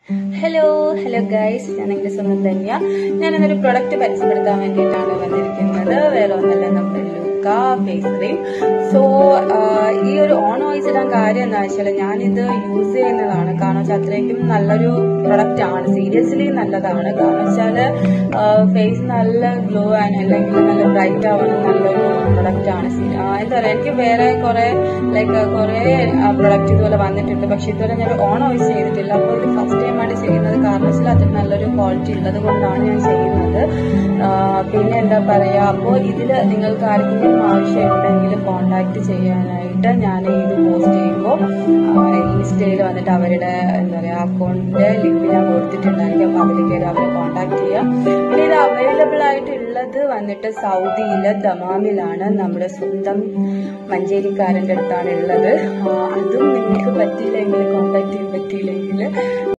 hello hello guys ഞാൻ നിങ്ങളുടെ സ്വന്തം ധന്യ ഞാൻ ഇന്നൊരു പ്രൊഡക്റ്റ് പരിചയപ്പെടുത്താൻ വേണ്ടിയിട്ടാണ് വന്നിരിക്കുന്നത് വേറെ ഒന്നല്ല നമ്മുടെ ലൂക്ക ഫേസ് ക്രീം സോ ഈ ഒരു ഓൺ ഓയിസ് ഇടാൻ കാര്യം എന്താ വെച്ചാൽ ഞാനിത് യൂസ് ചെയ്യുന്നതാണ് കാരണം വെച്ചാൽ അത്രയ്ക്കും നല്ലൊരു പ്രൊഡക്റ്റ് ആണ് സീരിയസ്ലി നല്ലതാണ് കാരണം വെച്ചാൽ ഫേസ് നല്ല ഗ്ലോ ആൻഡ് അല്ലെങ്കിൽ നല്ല ബ്രൈറ്റ് ആവുന്ന നല്ലൊരു പ്രൊഡക്റ്റ് ആണ് സീ- ആ, എന്താ പറയുക എനിക്ക് വേറെ കുറെ ലൈക്ക് കുറെ പ്രൊഡക്റ്റ് ഇതുപോലെ വന്നിട്ടുണ്ട് പക്ഷെ ഇതുവരെ ഞാൻ ഓൺ ഓയിസ് ചെയ്തിട്ടില്ല അപ്പോൾ ഇത് ഫസ്റ്റ് ടൈം ആയിട്ട് ചെയ്യുന്നത് കാരണം വെച്ചാൽ അതിന് നല്ലൊരു ക്വാളിറ്റി ഉള്ളത് കൊണ്ടാണ് ഞാൻ ചെയ്യുന്നത് ആ, പിന്നെ എന്താ പറയാ അപ്പോൾ ഇതിൽ നിങ്ങൾക്ക് ആർക്കെങ്കിലും ആവശ്യമുണ്ടെങ്കിൽ കോണ്ടാക്ട് ചെയ്യാനായിട്ട് ഞാൻ ഇത് പോസ്റ്റ് ചെയ്യുമ്പോൾ ഇൻസ്റ്റയിൽ വന്നിട്ട് അവരുടെ എന്താ പറയുക അക്കൗണ്ടിന്റെ ലിങ്ക് ഞാൻ കൊടുത്തിട്ടുണ്ടായിരിക്കും അപ്പോൾ അതിൽ കയറി അവരെ കോണ്ടാക്ട് ചെയ്യാം പിന്നെ ഇത് അവൈലബിൾ ആയിട്ടുള്ളത് വന്നിട്ട് സൗദിയിലെ ദമാമിലാണ് നമ്മുടെ സ്വന്തം മഞ്ചേരിക്കാരൻ്റെ അടുത്താണ് ഉള്ളത് ആ, അതും നിങ്ങൾക്ക് പറ്റിയില്ലെങ്കിൽ കോണ്ടാക്ട് ചെയ്യാൻ പറ്റിയില്ലെങ്കിൽ